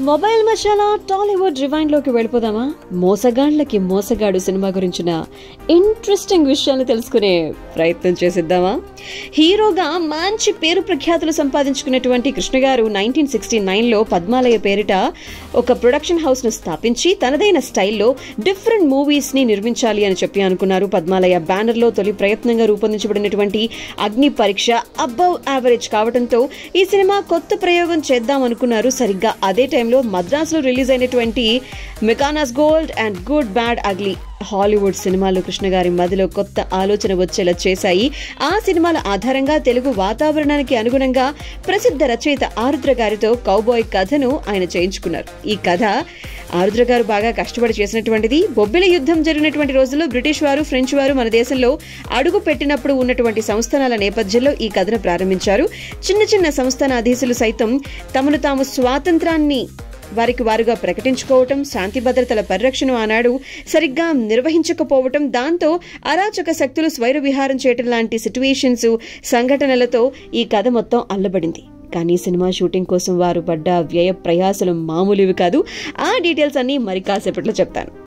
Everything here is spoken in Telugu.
మొబైల్ మసాలా టాలీవుడ్ రివైండ్ లోకి వెళ్ళిపోదామా మోసగాళ్లకి మోసగాడు సినిమా గురించిన ఇంట్రెస్టింగ్ విషయాలు తెలుసుకునే ప్రయత్నం చేసిద్దామా హీరోగా మంచి పేరు ప్రఖ్యాతులు సంపాదించుకున్నటువంటి కృష్ణ గారు నైన్టీన్ సిక్స్టీ నైన్లో పద్మాలయ పేరిట ఒక ప్రొడక్షన్ హౌస్ ను స్థాపించి తనదైన స్టైల్లో డిఫరెంట్ మూవీస్ ని నిర్మించాలి అని చెప్పి అనుకున్నారు పద్మాలయ బ్యానర్ లో తొలి ప్రయత్నంగా రూపొందించబడినటువంటి అగ్ని పరీక్ష అబవ్ యావరేజ్ కావడంతో ఈ సినిమా కొత్త ప్రయోగం చేద్దాం అనుకున్నారు సరిగ్గా అదే టైంలో మద్రాసులో రిలీజ్ అయినటువంటి Mackenna's gold and good bad ugly Hollywood సినిమాలు కృష్ణ గారి మదిలో కొత్త ఆలోచన వచ్చేలా చేశాయి ఆ సినిమాల ఆధారంగా తెలుగు వాతావరణానికి అనుగుణంగా ప్రసిద్ధ రచయిత ఆరుద్ర గారితో కౌబాయ్ కథను ఆయన చేయించుకున్నారు ఈ కథ ఆరుద్ర గారు బాగా కష్టపడి చేసినటువంటిది బొబ్బిల యుద్ధం జరిగినటువంటి రోజుల్లో బ్రిటిష్ వారు ఫ్రెంచ్ వారు మన దేశంలో అడుగు పెట్టినప్పుడు ఉన్నటువంటి సంస్థానాల నేపథ్యంలో ఈ కథను ప్రారంభించారు చిన్న చిన్న సంస్థానాధీశులు సైతం తమను తాము స్వాతంత్రాన్ని వారికి వారుగా ప్రకటించుకోవటం శాంతి భద్రతల పరిరక్షణ ఆనాడు సరిగ్గా నిర్వహించకపోవటం దాంతో అరాచక శక్తులు స్వైర విహారం చేయటం లాంటి సిట్యువేషన్స్ సంఘటనలతో ఈ కథ మొత్తం అల్లబడింది కానీ సినిమా షూటింగ్ కోసం వారు పడ్డ వ్యయ ప్రయాసలు మామూలువి కాదు ఆ డీటెయిల్స్ అన్ని మరి కాసేపట్లో చెప్తాను